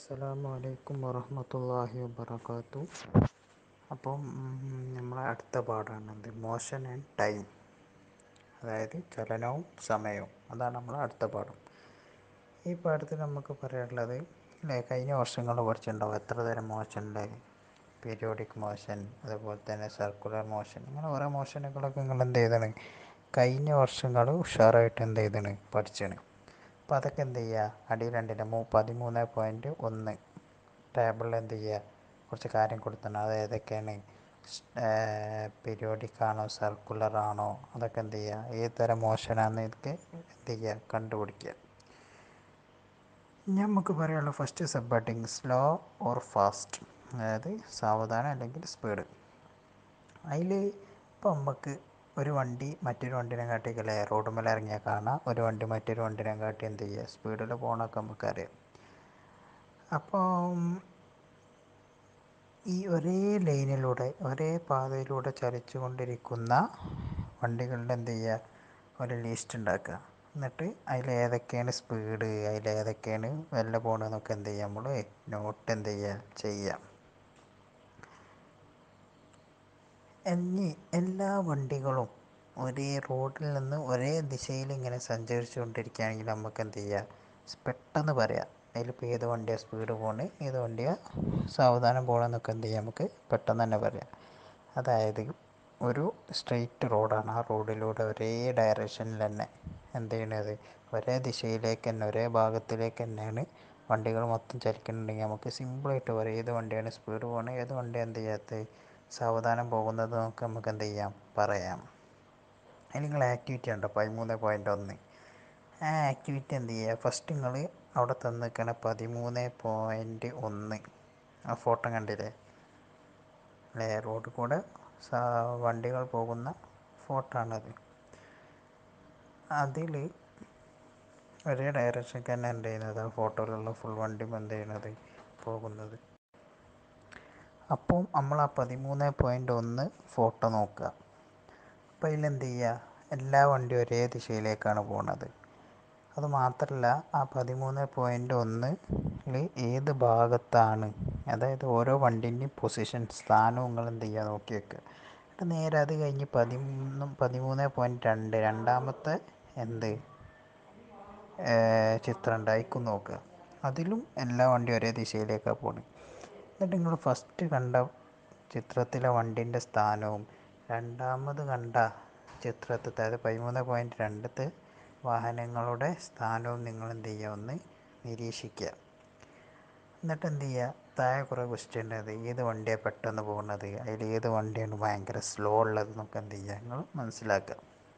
അസ്സലാമു അലൈക്കും വറഹ്മത്തുള്ളാഹി വബറകാതുഹു അപ്പം നമ്മളെ അടുത്ത പാഠാണെന്ത് മോഷൻ ആൻഡ് ടൈം അതായത് ചലനവും സമയവും അതാണ് നമ്മളെ അടുത്ത പാഠം ഈ പാഠത്തിൽ നമുക്ക് പറയാനുള്ളത് അല്ലേ കഴിഞ്ഞ വർഷങ്ങൾ പഠിച്ചിട്ടുണ്ടാവും എത്ര തരം മോഷൻ ഉണ്ട് പീരിയോഡിക് മോഷൻ അതുപോലെ തന്നെ സർക്കുലർ മോഷൻ അങ്ങനെ കുറേ മോഷനുകളൊക്കെ നിങ്ങൾ എന്ത് ചെയ്താണ് കഴിഞ്ഞ വർഷങ്ങൾ ഉഷാറായിട്ട് എന്ത് ചെയ്താണ് പഠിച്ചാണ് അപ്പോൾ അതൊക്കെ എന്ത് ചെയ്യുക അടിയിൽ രണ്ടിൻ്റെ മൂ പതിമൂന്ന് പോയിൻറ്റ് ഒന്ന് ടേബിളിൽ എന്ത് ചെയ്യുക കുറച്ച് കാര്യം കൊടുത്തിട്ടുണ്ട് അത് ഏതൊക്കെയാണ് പീരിയോഡിക് ആണോ സർക്കുലർ ആണോ അതൊക്കെ എന്ത് ചെയ്യുക ഏത് തരം മോഷനാണെന്ന് ഇതൊക്കെ എന്ത് ചെയ്യുക കണ്ടുപിടിക്കുക ഇനി നമുക്ക് പറയാനുള്ള first sub heading slow or fast അതായത് സാവധാനം അല്ലെങ്കിൽ സ്പീഡ് അതിൽ ഇപ്പം നമുക്ക് ഒരു വണ്ടി മറ്റൊരു വണ്ടിനെ കാട്ടിക്കല്ലേ റോഡ് മേലെ ഇറങ്ങിയാൽ കാണാം ഒരു വണ്ടി മറ്റൊരു വണ്ടിനെ കാട്ടി എന്ത് ചെയ്യുക സ്പീഡിൽ പോകണമൊക്കെ നമുക്കറിയാം അപ്പം ഈ ഒരേ ലൈനിലൂടെ ഒരേ പാതയിലൂടെ ചലിച്ചു കൊണ്ടിരിക്കുന്ന വണ്ടികളുടെ എന്ത് ചെയ്യുക ഒരു ലിസ്റ്റ് ഉണ്ടാക്കുക എന്നിട്ട് അതിൽ ഏതൊക്കെയാണ് സ്പീഡ് അതിൽ ഏതൊക്കെയാണ് വെല്ല പോകണമെന്നൊക്കെ എന്ത് ചെയ്യുക നമ്മൾ നോട്ട് എന്ത് ചെയ്യുക ചെയ്യാം ഇനി എല്ലാ വണ്ടികളും ഒരേ റോഡിൽ നിന്ന് ഒരേ ദിശയിൽ ഇങ്ങനെ സഞ്ചരിച്ചു കൊണ്ടിരിക്കുകയാണെങ്കിൽ നമുക്ക് എന്ത് ചെയ്യാം പെട്ടെന്ന് പറയാം അതിലിപ്പോൾ ഏത് വണ്ടിയാണ് സ്പീഡ് പോകുന്നത് ഏത് വണ്ടിയാണ് സാവധാനം പോകണമെന്നൊക്കെ എന്ത് ചെയ്യാം നമുക്ക് പെട്ടെന്ന് തന്നെ പറയാം അതായത് ഒരു സ്ട്രെയിറ്റ് റോഡാണ് ആ റോഡിലൂടെ ഒരേ ഡയറക്ഷനിൽ തന്നെ എന്ത് ചെയ്യണത് ഒരേ ദിശയിലേക്ക് തന്നെ ഒരേ ഭാഗത്തിലേക്ക് തന്നെയാണ് വണ്ടികൾ മൊത്തം ചലിക്കുന്നുണ്ടെങ്കിൽ നമുക്ക് സിമ്പിളായിട്ട് പറയാം ഏത് വണ്ടിയാണ് സ്പീഡ് പോകുന്നത് ഏത് വണ്ടിയാണ് എന്ത് ചെയ്യാത്തത് സാവധാനം പോകുന്നത് നമുക്ക് നമുക്ക് എന്ത് ചെയ്യാം പറയാം അതിന് നിങ്ങൾ ആക്ടിവിറ്റി ഉണ്ടോ പതിമൂന്ന് പോയിൻ്റ് ഒന്ന് ആ ആക്ടിവിറ്റി എന്ത് ചെയ്യുക ഫസ്റ്റ് നിങ്ങൾ അവിടെ തന്നിരിക്കണ പതിമൂന്ന് പോയിൻ്റ് ഒന്ന് ആ ഫോട്ടോ കണ്ടില്ലേ അല്ലേ റോഡിൽ കൂടെ വണ്ടികൾ പോകുന്ന ഫോട്ടോ ആണത് അതിൽ ഒരേ ഡയറക്ഷൻ തന്നെ എന്ത് ചെയ്യുന്നത് ആ ഫോട്ടോയിലുള്ള ഫുൾ വണ്ടിയും എന്ത് ചെയ്യുന്നത് പോകുന്നത് അപ്പോൾ നമ്മൾ ആ പതിമൂന്ന് പോയിൻ്റ് ഒന്ന് ഫോട്ടോ നോക്കുക അപ്പോൾ അതിലെന്ത് ചെയ്യുക എല്ലാ വണ്ടിയും ഒരേ ദിശയിലേക്കാണ് പോകുന്നത് അത് മാത്രമല്ല ആ പതിമൂന്ന് പോയിൻ്റ് ഒന്നിൽ ഏത് ഭാഗത്താണ് അതായത് ഓരോ വണ്ടീൻ്റെയും പൊസിഷൻ സ്ഥാനവും നിങ്ങൾ എന്ത് ചെയ്യുക നോക്കി വെക്കുക എന്നിട്ട് നേരെ അത് കഴിഞ്ഞ് പതിമൂന്ന് പതിമൂന്ന് പോയിൻറ്റ് രണ്ട് രണ്ടാമത്തെ എന്ത് ചിത്രം ഉണ്ടായിരിക്കും നോക്കുക അതിലും എല്ലാ വണ്ടിയും ഒരേ ദിശയിലേക്കാണ് പോകുന്നത് എന്നിട്ട് നിങ്ങൾ ഫസ്റ്റ് കണ്ട ചിത്രത്തിലെ വണ്ടീൻ്റെ സ്ഥാനവും രണ്ടാമത് കണ്ട ചിത്രത്തിൽ അതായത് പതിമൂന്ന് പോയിൻറ്റ് രണ്ടത്തെ വാഹനങ്ങളുടെ സ്ഥാനവും നിങ്ങൾ എന്ത് ചെയ്യുക ഒന്ന് നിരീക്ഷിക്കുക എന്നിട്ട് എന്ത് ചെയ്യുക താഴെ കുറേ ക്വസ്റ്റ്യൻ ഉണ്ട് ഏത് വണ്ടിയാണ് പെട്ടെന്ന് പോകുന്നത് അതിൽ ഏത് വണ്ടിയാണ് ഭയങ്കര സ്ലോ ഉള്ളത് എന്നൊക്കെ എന്ത് ചെയ്യുക നിങ്ങൾ മനസ്സിലാക്കുക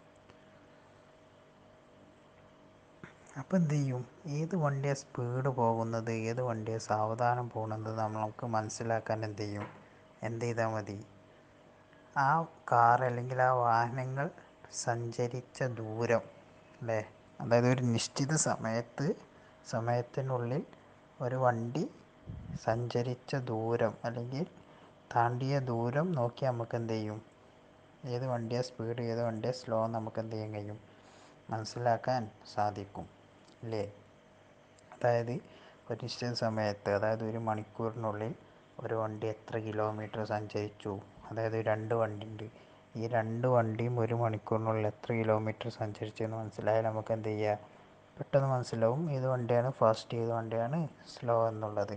അപ്പോൾ എന്ത് ചെയ്യും ഏത് വണ്ടിയാണ് സ്പീഡ് പോകുന്നത് ഏത് വണ്ടിയാണ് സാവധാനം പോകുന്നത് നമുക്ക് മനസ്സിലാക്കാൻ എന്ത് ചെയ്യും എന്ത് ചെയ്താൽ മതി ആ കാർ അല്ലെങ്കിൽ ആ വാഹനങ്ങൾ സഞ്ചരിച്ച ദൂരം അല്ലേ അതായത് ഒരു നിശ്ചിത സമയത്ത് സമയത്തിനുള്ളിൽ ഒരു വണ്ടി സഞ്ചരിച്ച ദൂരം അല്ലെങ്കിൽ താണ്ടിയ ദൂരം നോക്കി നമുക്ക് എന്ത് ചെയ്യും ഏത് വണ്ടിയാണ് സ്പീഡ് ഏത് വണ്ടിയാണ് സ്ലോ നമുക്ക് എന്ത് ചെയ്യാൻ കഴിയും മനസ്സിലാക്കാൻ സാധിക്കും അല്ലേ അതായത് ഒരു നിശ്ചിത സമയത്ത് അതായത് ഒരു മണിക്കൂറിനുള്ളിൽ ഒരു വണ്ടി എത്ര കിലോമീറ്റർ സഞ്ചരിച്ചു അതായത് രണ്ട് വണ്ടി ഉണ്ട് ഈ രണ്ട് വണ്ടിയും ഒരു മണിക്കൂറിനുള്ളിൽ എത്ര കിലോമീറ്റർ സഞ്ചരിച്ചു എന്ന് മനസ്സിലായാൽ നമുക്ക് എന്ത് ചെയ്യുക പെട്ടെന്ന് മനസ്സിലാവും ഏത് വണ്ടിയാണ് ഫാസ്റ്റ് ഏത് വണ്ടിയാണ് സ്ലോ എന്നുള്ളത്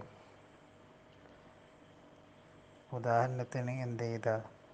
ഉദാഹരണത്തിന് എന്ത് ചെയ്ത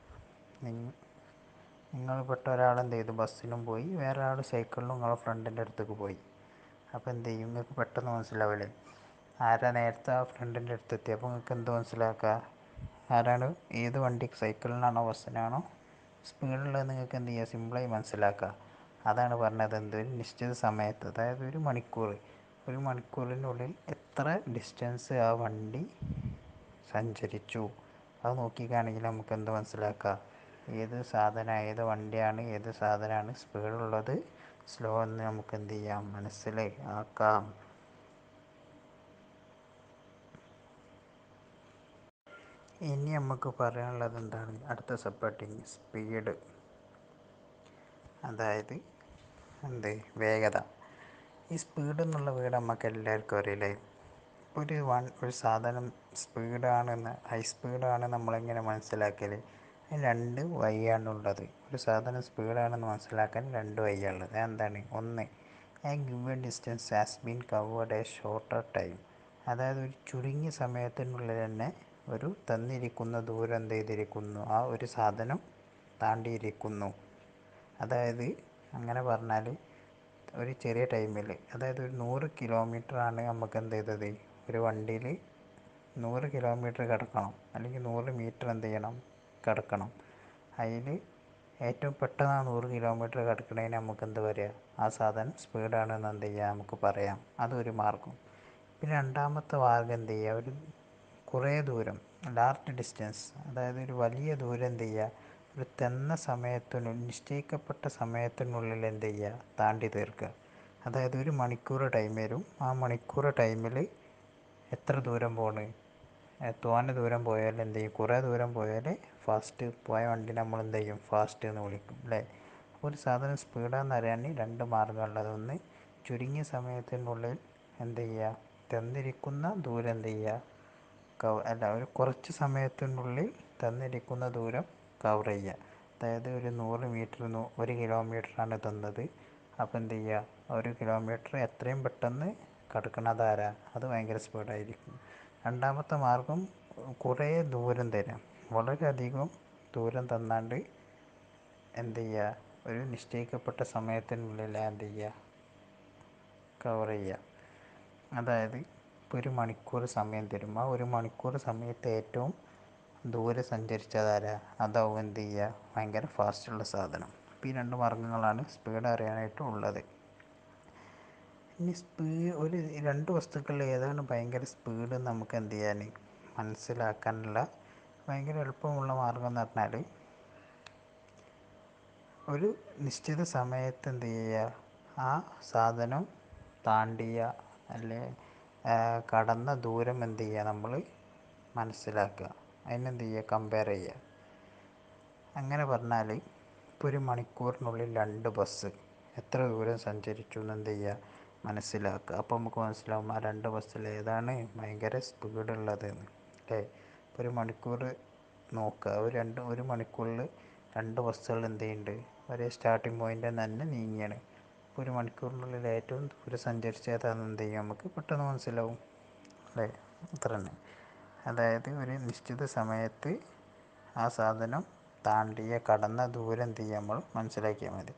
നിങ്ങൾ പെട്ട ഒരാൾ എന്ത് ചെയ്തു ബസ്സിലും പോയി വേറെ ആൾ സൈക്കിളിലും നിങ്ങളെ ഫ്രണ്ടിൻ്റെ അടുത്തേക്ക് പോയി അപ്പോൾ എന്ത് ചെയ്യും നിങ്ങൾക്ക് പെട്ടെന്ന് മനസ്സിലാവില്ലേ ആരാ നേരത്തെ ആ ഫ്രണ്ടിൻ്റെ അടുത്ത് എത്തി അപ്പോൾ നിങ്ങൾക്ക് എന്ത് മനസ്സിലാക്കുക ആരാണ് ഏത് വണ്ടി സൈക്കിളിനാണോ ബസ്സിനാണോ സ്പീഡുള്ളത് നിങ്ങൾക്ക് എന്ത് ചെയ്യുക സിമ്പിളായി മനസ്സിലാക്കുക അതാണ് പറഞ്ഞത് എന്ത് ഒരു നിശ്ചിത സമയത്ത് അതായത് ഒരു മണിക്കൂർ ഒരു മണിക്കൂറിനുള്ളിൽ എത്ര ഡിസ്റ്റൻസ് ആ വണ്ടി സഞ്ചരിച്ചു അത് നോക്കിക്കാണെങ്കിൽ നമുക്ക് എന്ത് മനസ്സിലാക്കാം ഏത് സാധനം ഏത് വണ്ടിയാണ് ഏത് സാധനമാണ് സ്പീഡുള്ളത് സ്ലോ എന്ന് നമുക്ക് എന്ത് ചെയ്യാം മനസ്സിലാക്കാം ഇനി നമുക്ക് പറയാനുള്ളത് എന്താണ് അടുത്ത സബ്ഹെഡിങ് സ്പീഡ് അതായത് എന്ത് വേഗത ഈ സ്പീഡ് എന്നുള്ള വേർഡ് നമുക്ക് എല്ലാവർക്കും അറിയില്ലേ ഒരു വൺ ഒരു സാധനം സ്പീഡാണെന്ന് ഹൈ സ്പീഡാണ് നമ്മളെങ്ങനെ മനസ്സിലാക്കൽ രണ്ട് വഴിയാണുള്ളത് ഒരു സാധനം സ്പീഡാണെന്ന് മനസ്സിലാക്കാൻ രണ്ട് വഴിയാണുള്ളത് അതെന്താണ് ഒന്ന് a given distance has been covered a shorter time അതായത് ഒരു ചുരുങ്ങിയ സമയത്തിനുള്ളിൽ തന്നെ ഒരു തന്നിരിക്കുന്ന ദൂരം എന്ത് ചെയ്തിരിക്കുന്നു ആ ഒരു സാധനം താണ്ടിയിരിക്കുന്നു അതായത് അങ്ങനെ പറഞ്ഞാൽ ഒരു ചെറിയ ടൈമിൽ അതായത് ഒരു നൂറ് കിലോമീറ്ററാണ് നമുക്ക് എന്ത് ചെയ്തത് ഒരു വണ്ടിയിൽ നൂറ് കിലോമീറ്റർ കിടക്കണം അല്ലെങ്കിൽ നൂറ് മീറ്റർ എന്ത് ചെയ്യണം കിടക്കണം അതിൽ ഏറ്റവും പെട്ടെന്ന് ആ നൂറ് കിലോമീറ്റർ കിടക്കണതിന് നമുക്ക് എന്ത് പറയുക ആ സാധനം സ്പീഡാണെന്ന് എന്ത് ചെയ്യുക നമുക്ക് പറയാം അതൊരു മാർഗം പിന്നെ രണ്ടാമത്തെ മാർഗം എന്ത് ചെയ്യുക ഒരു കുറേ ദൂരം ലാർജ് ഡിസ്റ്റൻസ് അതായത് ഒരു വലിയ ദൂരം എന്ത് ചെയ്യുക ഒരു തന്ന സമയത്തിനുള്ളിൽ നിശ്ചയിക്കപ്പെട്ട സമയത്തിനുള്ളിൽ എന്ത് ചെയ്യുക താണ്ടി തീർക്കുക അതായത് ഒരു മണിക്കൂർ ടൈം വരും ആ മണിക്കൂർ ടൈമിൽ എത്ര ദൂരം പോണ് തോനെ ദൂരം പോയാൽ എന്ത് ചെയ്യും കുറേ ദൂരം പോയാൽ ഫാസ്റ്റ് പോയ വണ്ടി നമ്മൾ എന്ത് ചെയ്യും ഫാസ്റ്റ് എന്ന് വിളിക്കും അല്ലേ അപ്പോൾ ഒരു സാധനം സ്പീഡാന്ന് അറിയാൻ രണ്ട് മാർഗ്ഗമുള്ളത് ഒന്ന് ചുരുങ്ങിയ സമയത്തിനുള്ളിൽ എന്ത് ചെയ്യുക തന്നിരിക്കുന്ന ദൂരം എന്ത് ചെയ്യുക കവ അല്ല ഒരു കുറച്ച് സമയത്തിനുള്ളിൽ തന്നിരിക്കുന്ന ദൂരം കവർ ചെയ്യുക അതായത് ഒരു നൂറ് മീറ്റർ ഒരു കിലോമീറ്ററാണ് തന്നത് അപ്പോൾ എന്ത് ചെയ്യുക ഒരു കിലോമീറ്റർ എത്രയും പെട്ടെന്ന് കടക്കണതാരാ അത് ഭയങ്കര സ്പീഡായിരിക്കും രണ്ടാമത്തെ മാർഗം കുറേ ദൂരം തരാം വളരെയധികം ദൂരം തന്നാണ്ട് എന്ത് ചെയ്യുക ഒരു നിശ്ചയിക്കപ്പെട്ട സമയത്തിനുള്ളിൽ എന്ത് ചെയ്യുക കവർ ചെയ്യുക അതായത് ഇപ്പോൾ ഒരു മണിക്കൂർ സമയം തരും ആ ഒരു മണിക്കൂർ സമയത്ത് ഏറ്റവും ദൂരെ സഞ്ചരിച്ചതാരാ അതാവും എന്ത് ചെയ്യുക ഭയങ്കര ഫാസ്റ്റുള്ള സാധനം അപ്പോൾ ഈ രണ്ട് മാർഗ്ഗങ്ങളാണ് സ്പീഡ് അറിയാനായിട്ട് ഉള്ളത് ഇനി സ്പീ ഒരു രണ്ട് വസ്തുക്കളിൽ ഏതാണ് ഭയങ്കര സ്പീഡ് നമുക്ക് എന്ത് ചെയ്യാൻ മനസ്സിലാക്കാനുള്ള ഭയങ്കര എളുപ്പമുള്ള മാർഗം എന്ന് പറഞ്ഞാൽ ഒരു നിശ്ചിത സമയത്ത് എന്ത് ചെയ്യുക ആ സാധനം താണ്ടിയ അല്ലെ കടന്ന ദൂരം എന്ത് ചെയ്യുക നമ്മൾ മനസ്സിലാക്കുക അതിനെന്ത് ചെയ്യുക കമ്പയർ ചെയ്യുക അങ്ങനെ പറഞ്ഞാൽ ഇപ്പോൾ ഒരു മണിക്കൂറിനുള്ളിൽ രണ്ട് ബസ് എത്ര ദൂരം സഞ്ചരിച്ചു എന്ന് എന്ത് ചെയ്യുക മനസ്സിലാക്കുക അപ്പോൾ നമുക്ക് മനസ്സിലാവും ആ രണ്ട് ബസ്സിൽ ഏതാണ് ഭയങ്കര സ്പീഡുള്ളത് എന്ന് അല്ലേ ഇപ്പോൾ ഒരു മണിക്കൂർ നോക്കുക ഒരു രണ്ട് ഒരു മണിക്കൂറിൽ രണ്ട് ബസ്സുകൾ എന്ത് ചെയ്യുന്നുണ്ട് ഒരേ സ്റ്റാർട്ടിങ് പോയിൻ്റിൽ തന്നെ നീങ്ങിയാണ് അപ്പോൾ ഒരു മണിക്കൂറിനുള്ളിൽ ഏറ്റവും ദൂരം സഞ്ചരിച്ച ഏതാണെന്ന് എന്ത് ചെയ്യും നമുക്ക് പെട്ടെന്ന് മനസ്സിലാവും അല്ലേ അത്ര തന്നെ അതായത് ഒരു നിശ്ചിത സമയത്ത് ആ സാധനം താണ്ടിയ കടന്ന ദൂരം എന്ത് ചെയ്യുക നമ്മൾ മനസ്സിലാക്കിയാൽ മതി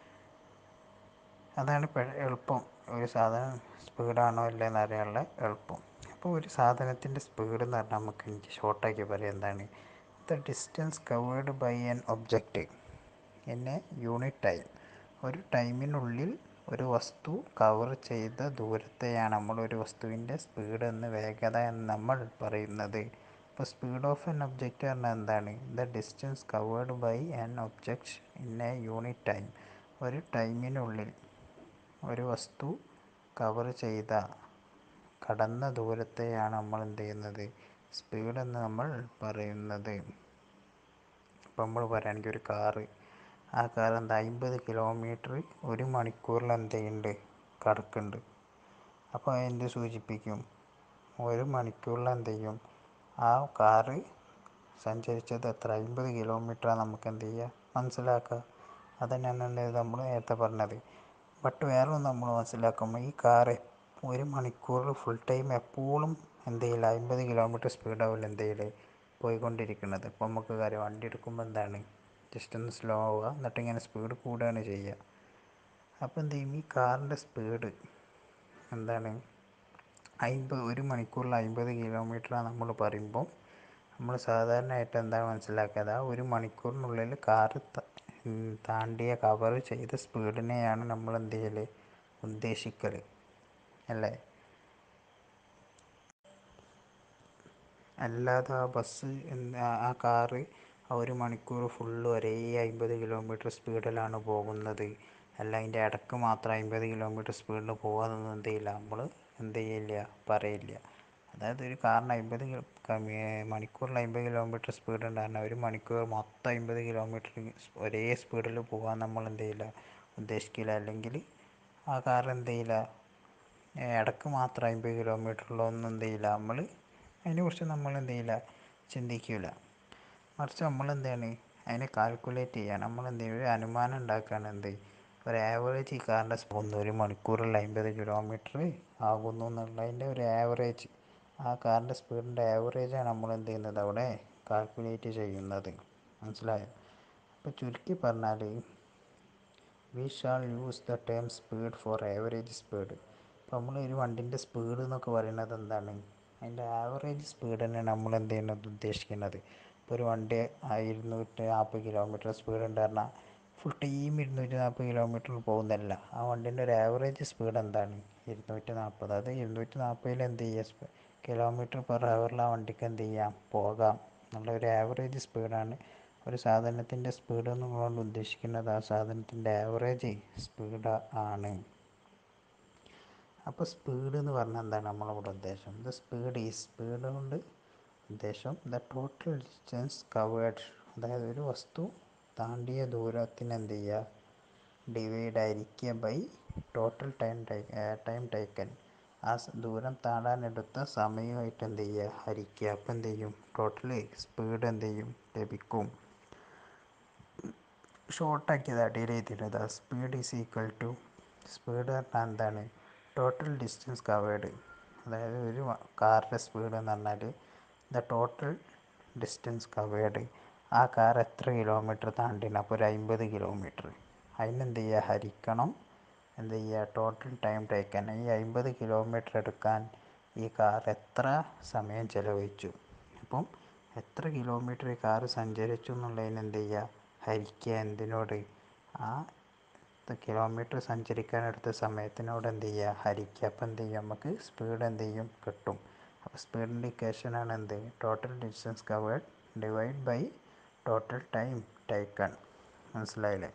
അതാണ് എളുപ്പം ഒരു സാധനം സ്പീഡാണോ അല്ലേന്ന് അറിയാനുള്ള എളുപ്പം അപ്പോൾ ഒരു സാധനത്തിൻ്റെ സ്പീഡ് എന്ന് പറഞ്ഞാൽ നമുക്ക് എനിക്ക് ഷോർട്ടാക്കി പറയാം എന്താണ് the distance covered by an object in a unit time ഒരു ടൈമിനുള്ളിൽ ഒരു വസ്തു കവർ ചെയ്ത ദൂരത്തെയാണ് നമ്മൾ ഒരു വസ്തുവിൻ്റെ സ്പീഡ് എന്ന് വേഗത എന്ന് നമ്മൾ പറയുന്നത് ഇപ്പോൾ സ്പീഡ് ഓഫ് എൻ ഒബ്ജക്റ്റ് പറഞ്ഞാൽ എന്താണ് the distance covered by an object in a unit time ഒരു ടൈമിനുള്ളിൽ ഒരു വസ്തു കവർ ചെയ്ത കടന്ന ദൂരത്തെയാണ് നമ്മൾ എന്ത് ചെയ്യുന്നത് സ്പീഡ് എന്ന് നമ്മൾ പറയുന്നത് ഇപ്പം നമ്മൾ പറയുകയാണെങ്കിൽ ഒരു കാറ് ആ കാർ എന്താ അമ്പത് കിലോമീറ്റർ ഒരു മണിക്കൂറിൽ എന്ത് ചെയ്യുന്നുണ്ട് കടക്കുന്നുണ്ട് അപ്പോൾ എന്ത് സൂചിപ്പിക്കും ഒരു മണിക്കൂറിൽ എന്ത് ചെയ്യും ആ കാറ് സഞ്ചരിച്ചത് എത്ര അമ്പത് കിലോമീറ്ററാണ് നമുക്ക് എന്ത് ചെയ്യുക മനസ്സിലാക്കുക അതന്നെയാണ് എന്ത് നമ്മൾ നേരത്തെ പറഞ്ഞത് ബട്ട് വേറെ ഒന്ന് നമ്മൾ മനസ്സിലാക്കുമ്പോൾ ഈ കാറ് ഒരു മണിക്കൂറിൽ ഫുൾ ടൈം എപ്പോഴും എന്ത് ചെയ്യില്ല അമ്പത് കിലോമീറ്റർ സ്പീഡാവില്ല എന്ത് ചെയ്യല് പോയിക്കൊണ്ടിരിക്കുന്നത് ഇപ്പോൾ നമുക്ക് കാര്യം വണ്ടി എടുക്കുമ്പോൾ എന്താണ് ജസ്റ്റ് ഒന്ന് സ്ലോ ആവുക എന്നിട്ട് ഇങ്ങനെ സ്പീഡ് കൂടുകയാണ് ചെയ്യുക അപ്പോൾ എന്ത് ചെയ്യും ഈ കാറിൻ്റെ സ്പീഡ് എന്താണ് അമ്പത് ഒരു മണിക്കൂറിൽ അമ്പത് കിലോമീറ്ററാണ് നമ്മൾ പറയുമ്പോൾ നമ്മൾ സാധാരണയായിട്ട് എന്താണ് മനസ്സിലാക്കുക ആ ഒരു മണിക്കൂറിനുള്ളിൽ കാറ് താണ്ടിയ കവർ ചെയ്ത സ്പീഡിനെയാണ് നമ്മൾ എന്ത് ചെയ്യൽ ഉദ്ദേശിക്കൽ അല്ലേ അല്ലാതെ ആ ബസ് ആ കാറ് ആ ഒരു മണിക്കൂർ ഫുള്ള് ഒരേ അമ്പത് കിലോമീറ്റർ സ്പീഡിലാണ് പോകുന്നത് അല്ല അതിൻ്റെ ഇടക്ക് മാത്രം അമ്പത് കിലോമീറ്റർ സ്പീഡിൽ പോകാമെന്നൊന്നും എന്ത് ചെയ്യില്ല നമ്മൾ എന്ത് ചെയ്യില്ല പറയില്ല അതായത് ഒരു കാറിന് അമ്പത് മണിക്കൂറിൽ അമ്പത് കിലോമീറ്റർ സ്പീഡ് ഉണ്ടായിരുന്ന ഒരു മണിക്കൂർ മൊത്തം അമ്പത് കിലോമീറ്റർ ഒരേ സ്പീഡിൽ പോകാൻ നമ്മൾ എന്ത് ചെയ്യില്ല ഉദ്ദേശിക്കില്ല അല്ലെങ്കിൽ ആ കാർ എന്ത് ചെയ്യില്ല ഇടക്ക് മാത്രം അമ്പത് കിലോമീറ്ററുള്ളതൊന്നും എന്ത് ചെയ്യില്ല നമ്മൾ അതിനെ കുറിച്ച് നമ്മൾ എന്ത് ചെയ്യില്ല ചിന്തിക്കില്ല മറിച്ച് നമ്മളെന്താണ് അതിനെ കാൽക്കുലേറ്റ് ചെയ്യുകയാണ് നമ്മളെന്ത് ചെയ്യും ഒരു അനുമാനം ഉണ്ടാക്കുകയാണ് എന്ത് ഒരു ആവറേജ് ഈ കാറിൻ്റെ സ്പീഡ് ഒരു മണിക്കൂറിൽ അമ്പത് കിലോമീറ്റർ ആകുന്നു എന്നുള്ളതിൻ്റെ ഒരു ആവറേജ് ആ കാറിൻ്റെ സ്പീഡിൻ്റെ ആവറേജാണ് നമ്മൾ എന്ത് ചെയ്യുന്നത് അവിടെ കാൽക്കുലേറ്റ് ചെയ്യുന്നത് മനസ്സിലായോ അപ്പോൾ ചുരുക്കി പറഞ്ഞാൽ we shall use the term speed for average speed ഇപ്പോൾ നമ്മൾ ഒരു വണ്ടിൻ്റെ സ്പീഡ് എന്നൊക്കെ പറയുന്നത് എന്താണ് അതിൻ്റെ ആവറേജ് സ്പീഡ് തന്നെയാണ് നമ്മൾ എന്ത് ചെയ്യുന്നത് ഉദ്ദേശിക്കുന്നത് ഇപ്പോൾ ഒരു വണ്ടി ഇരുന്നൂറ്റി നാൽപ്പത് കിലോമീറ്റർ സ്പീഡ് ഉണ്ട് പറഞ്ഞാൽ ഫുൾ ടൈം ഇരുന്നൂറ്റി നാൽപ്പത് കിലോമീറ്റർ പോകുന്നതല്ല ആ വണ്ടീൻ്റെ ഒരു ആവറേജ് സ്പീഡ് എന്താണ് ഇരുന്നൂറ്റി നാൽപ്പത് അത് ഇരുന്നൂറ്റി നാൽപ്പതിൽ എന്ത് ചെയ്യുക കിലോമീറ്റർ പെർ ഹവറിൽ ആ വണ്ടിക്ക് എന്ത് ചെയ്യാം പോകാം എന്നുള്ള ഒരു ആവറേജ് സ്പീഡാണ് ഒരു സാധനത്തിൻ്റെ സ്പീഡ് എന്നുകൊണ്ട് ഉദ്ദേശിക്കുന്നത് ആ സാധനത്തിൻ്റെ ആവറേജ് സ്പീഡ് ആണ് അപ്പോൾ സ്പീഡ് എന്ന് പറഞ്ഞാൽ എന്താണ് നമ്മളിവിടെ ഉദ്ദേശം ദ സ്പീഡ് ഈ സ്പീഡ് കൊണ്ട് ഉദ്ദേശം ദ ടോട്ടൽ ഡിസ്റ്റൻസ് കവേർഡ് അതായത് ഒരു വസ്തു താണ്ടിയ ദൂരത്തിന് എന്ത് ചെയ്യുക ഡിവൈഡ് ആയിരിക്കുക by total time time taken ആ ദൂരം താണ്ടാനെടുത്ത സമയമായിട്ട് എന്ത് ചെയ്യുക ഹരിക്കുക അപ്പോൾ എന്ത് ചെയ്യും ടോട്ടൽ സ്പീഡ് എന്ത് ചെയ്യും ലഭിക്കും ഷോർട്ടാക്കിയത് അടിയിൽ എഴുതിയിട്ടുണ്ട് speed is equal to speed പറഞ്ഞാൽ എന്താണ് ടോട്ടൽ ഡിസ്റ്റൻസ് കവേർഡ് അതായത് ഒരു കാറിൻ്റെ സ്പീഡ് എന്ന് പറഞ്ഞാൽ ദ ടോട്ടൽ ഡിസ്റ്റൻസ് കവേർഡ് ആ കാർ എത്ര കിലോമീറ്റർ താണ്ടിന് അപ്പോൾ ഒരു അമ്പത് കിലോമീറ്റർ അതിനെന്ത് ചെയ്യുക ഹരിക്കണം എന്ത് ചെയ്യുക ടോട്ടൽ ടൈം ടേക്കൻ ഈ അമ്പത് കിലോമീറ്റർ എടുക്കാൻ ഈ കാർ എത്ര സമയം ചിലവഴിച്ചു അപ്പം എത്ര കിലോമീറ്റർ ഈ കാർ സഞ്ചരിച്ചു എന്നുള്ളതിന് എന്ത് ചെയ്യുക ഹരിക്കുക എന്തിനോട് ആ കിലോമീറ്റർ സഞ്ചരിക്കാൻ എടുത്ത സമയത്തിനോട് എന്ത് ചെയ്യുക ഹരിക്കുക അപ്പോൾ എന്ത് ചെയ്യും നമുക്ക് സ്പീഡ് എന്ത് ചെയ്യും കിട്ടും അപ്പോൾ സ്പീഡിൻ്റെ ഇക്വേഷനാണ് എന്ത് total distance covered divide by total time taken മനസ്സിലായില്ലേ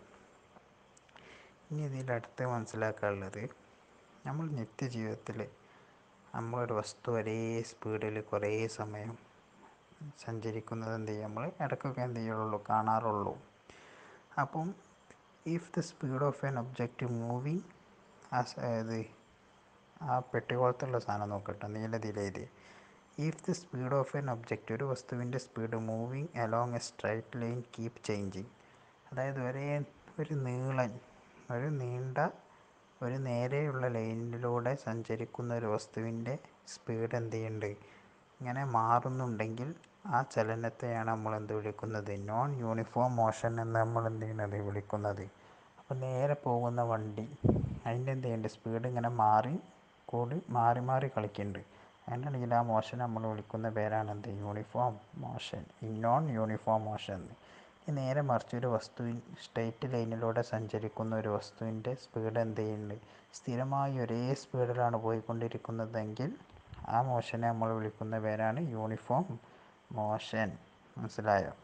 ഇനി ഇതിലടുത്ത് മനസ്സിലാക്കാനുള്ളത് നമ്മൾ നിത്യജീവിതത്തിൽ നമ്മളൊരു വസ്തു ഒരേ സ്പീഡിൽ കുറേ സമയം സഞ്ചരിക്കുന്നത് എന്ത് ചെയ്യും നമ്മൾ ഇടയ്ക്കൊക്കെ എന്ത് ചെയ്യുള്ളൂ കാണാറുള്ളൂ അപ്പം if the speed of an object moving as ഇത് ആ പെട്ടികോളത്തുള്ള സാധനം നോക്കട്ടെ നീലതിലെഴുതി if the speed of an object ഒരു വസ്തുവിൻ്റെ speed moving along a straight line keep changing അതായത് ഒരേ ഒരു നീളൻ ഒരു നീണ്ട ഒരു നേരെയുള്ള ലൈനിലൂടെ സഞ്ചരിക്കുന്ന ഒരു വസ്തുവിൻ്റെ സ്പീഡ് എന്ത് ചെയ്യുന്നുണ്ട് ഇങ്ങനെ മാറുന്നുണ്ടെങ്കിൽ ആ ചലനത്തെയാണ് നമ്മൾ എന്ത് വിളിക്കുന്നത് നോൺ യൂണിഫോം മോഷൻ എന്ന് നമ്മൾ എന്ത് ചെയ്യുന്നത് വിളിക്കുന്നത് അപ്പോൾ നേരെ പോകുന്ന വണ്ടി അതിൻ്റെ എന്ത് ചെയ്യുന്നുണ്ട് സ്പീഡ് ഇങ്ങനെ മാറി കൂടി മാറി മാറി കളിക്കുന്നുണ്ട് അങ്ങനെയാണെങ്കിൽ ആ മോഷൻ നമ്മൾ വിളിക്കുന്ന പേരാണ് എന്ത് uniform motion non uniform motion ഈ നേരെ മറിച്ച് ഒരു വസ്തു സ്ട്രെയിറ്റ് ലൈനിലൂടെ സഞ്ചരിക്കുന്ന ഒരു വസ്തുവിൻ്റെ സ്പീഡ് എന്ത് ചെയ്യുന്നുണ്ട് സ്ഥിരമായി ഒരേ സ്പീഡിലാണ് പോയിക്കൊണ്ടിരിക്കുന്നതെങ്കിൽ ആ മോഷനെ നമ്മൾ വിളിക്കുന്ന പേരാണ് യൂണിഫോം മോഷൻ മനസ്സിലായോ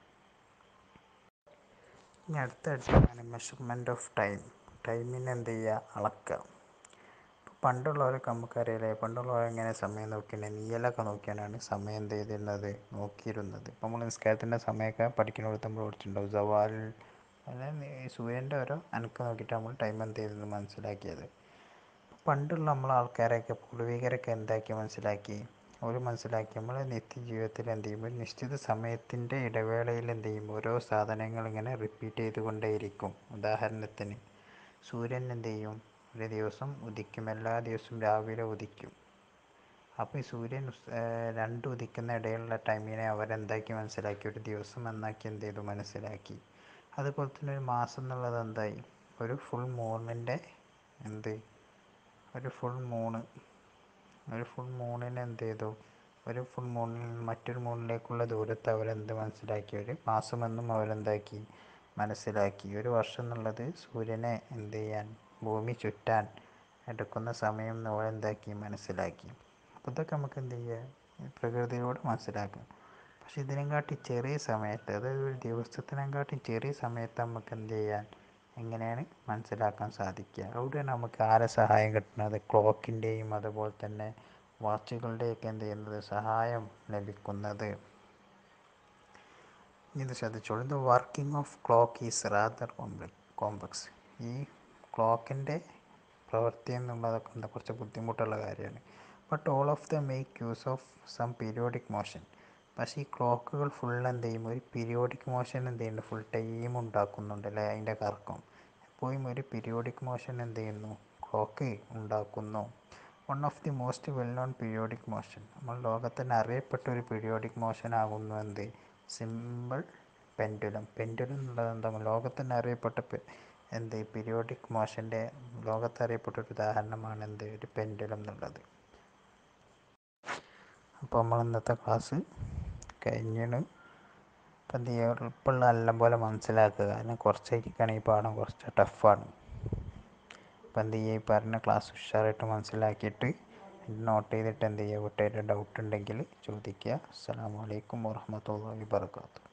ഇനി അടുത്ത അടിസ്ഥാനം മെഷർമെൻറ്റ് ഓഫ് ടൈം ടൈമിനെ എന്ത് ചെയ്യുക അളക്കുക ഇപ്പോൾ പണ്ടുള്ളവരൊക്കെ നമുക്കറിയില്ലേ പണ്ടുള്ളവർ എങ്ങനെ സമയം നോക്കിയിരുന്നത് നീയലൊക്കെ നോക്കിയാണ് സമയം എന്ത് ചെയ്തിരുന്നത് നോക്കിയിരുന്നത് ഇപ്പോൾ നമ്മൾ നിസ്കാരത്തിൻ്റെ സമയമൊക്കെ പഠിക്കുന്നിടത്ത് നമ്മൾ പഠിച്ചിട്ടുണ്ടാവും സവാൽ അതായത് ഈ സൂര്യൻ്റെ ഓരോ അനക്കം നോക്കിയിട്ട് നമ്മൾ ടൈം എന്ത് ചെയ്തത് മനസ്സിലാക്കിയത് പണ്ടുള്ള നമ്മളെ ആൾക്കാരൊക്കെ പൂർവികരൊക്കെ എന്താക്കി മനസ്സിലാക്കി അവർ മനസ്സിലാക്കി നമ്മൾ നിത്യജീവിതത്തിൽ എന്ത് ചെയ്യുമ്പോൾ ഒരു നിശ്ചിത സമയത്തിൻ്റെ ഇടവേളയിൽ എന്ത് ചെയ്യും ഓരോ സാധനങ്ങൾ ഇങ്ങനെ റിപ്പീറ്റ് ചെയ്തുകൊണ്ടേയിരിക്കും ഉദാഹരണത്തിന് സൂര്യൻ എന്ത് ചെയ്യും ഒരു ദിവസം ഉദിക്കും എല്ലാ ദിവസവും രാവിലെ ഉദിക്കും അപ്പോൾ ഈ സൂര്യൻ രണ്ട് ഉദിക്കുന്ന ഇടയിലുള്ള ടൈമിനെ അവരെന്താക്കി മനസ്സിലാക്കി ഒരു ദിവസം എന്നാക്കി എന്ത് ചെയ്തു മനസ്സിലാക്കി അതുപോലെ തന്നെ ഒരു മാസം എന്നുള്ളത് എന്തായി ഒരു ഫുൾ മൂണിൻ്റെ എന്ത് ഒരു ഫുൾ മൂണ് ഒരു ഫുൾ മൂണിനെ എന്ത് ചെയ്തു ഒരു ഫുൾ മൂണിൽ മറ്റൊരു മൂണിലേക്കുള്ള ദൂരത്തെ അവരെന്ത് മനസ്സിലാക്കി ഒരു മാസമെന്നും അവരെന്താക്കി മനസ്സിലാക്കി ഒരു വർഷം എന്നുള്ളത് സൂര്യനെ എന്ത് ചെയ്യാൻ ഭൂമി ചുറ്റാൻ എടുക്കുന്ന സമയം എന്ന് അവരെന്താക്കി മനസ്സിലാക്കി അപ്പോൾ ഇതൊക്കെ നമുക്ക് എന്ത് ചെയ്യുക പ്രകൃതിയോട് മനസ്സിലാക്കാം പക്ഷെ ഇതിനെക്കാട്ടി ചെറിയ സമയത്ത് അതായത് ഒരു ദിവസത്തിനെക്കാട്ടി ചെറിയ സമയത്ത് നമുക്ക് എന്ത് ചെയ്യാൻ എങ്ങനെയാണ് മനസ്സിലാക്കാൻ സാധിക്കുക അവിടെയാണ് നമുക്ക് ആരെ സഹായം കിട്ടുന്നത് ക്ലോക്കിൻ്റെയും അതുപോലെ തന്നെ വാച്ചുകളുടെയൊക്കെ എന്ത് ചെയ്യുന്നത് സഹായം ലഭിക്കുന്നത് ഇത് ശ്രദ്ധിച്ചോളൂ the working of clock is rather complex ഈ ക്ലോക്കിൻ്റെ പ്രവൃത്തി എന്നുള്ളതൊക്കെ എന്താ കുറച്ച് ബുദ്ധിമുട്ടുള്ള കാര്യമാണ് but all of the make use of some periodic motion പക്ഷേ ഈ ക്ലോക്കുകൾ ഫുൾ എന്ത് ചെയ്യും ഒരു പീരിയോഡിക് മോഷൻ എന്ത് ചെയ്യുന്നുണ്ട് ഫുൾ ടൈം ഉണ്ടാക്കുന്നുണ്ട് അല്ലേ അതിൻ്റെ കറക്കം എപ്പോഴും ഒരു പീരിയോഡിക് മോഷൻ എന്ത് ചെയ്യുന്നു ക്ലോക്ക് ഉണ്ടാക്കുന്നു one of the most well known periodic motion നമ്മൾ ലോകത്തിന് അറിയപ്പെട്ട ഒരു പീരിയോഡിക് മോഷൻ ആകുന്നു എന്ത് സിമ്പിൾ പെൻഡുലം പെൻഡുലം എന്നുള്ളത് എന്താ ലോകത്തിന് അറിയപ്പെട്ട എന്ത് പീരിയോഡിക് മോഷൻ്റെ ലോകത്തറിയപ്പെട്ട ഒരു ഉദാഹരണമാണ് എന്ത് ഒരു പെൻഡുലം എന്നുള്ളത് അപ്പോൾ നമ്മൾ ഇന്നത്തെ ക്ലാസ് കഴിഞ്ഞാണ് ഇപ്പം എന്ത് ചെയ്യുക എളുപ്പമുള്ള നല്ലപോലെ മനസ്സിലാക്കുക കാരണം കുറച്ചായിരിക്കുകയാണ് ഈ പാഠം കുറച്ച് ടഫാണ് അപ്പം എന്ത് ചെയ്യുക ഈ പറഞ്ഞ ക്ലാസ് ഉഷാറായിട്ട് മനസ്സിലാക്കിയിട്ട് നോട്ട് ചെയ്തിട്ട് എന്ത് ചെയ്യുക വീട്ടുകാരുടെ ഡൗട്ട് ഉണ്ടെങ്കിൽ ചോദിക്കുക അസ്സാം വലൈക്കും വാഹമത്തല്ലാ വാബർക്കാത്തു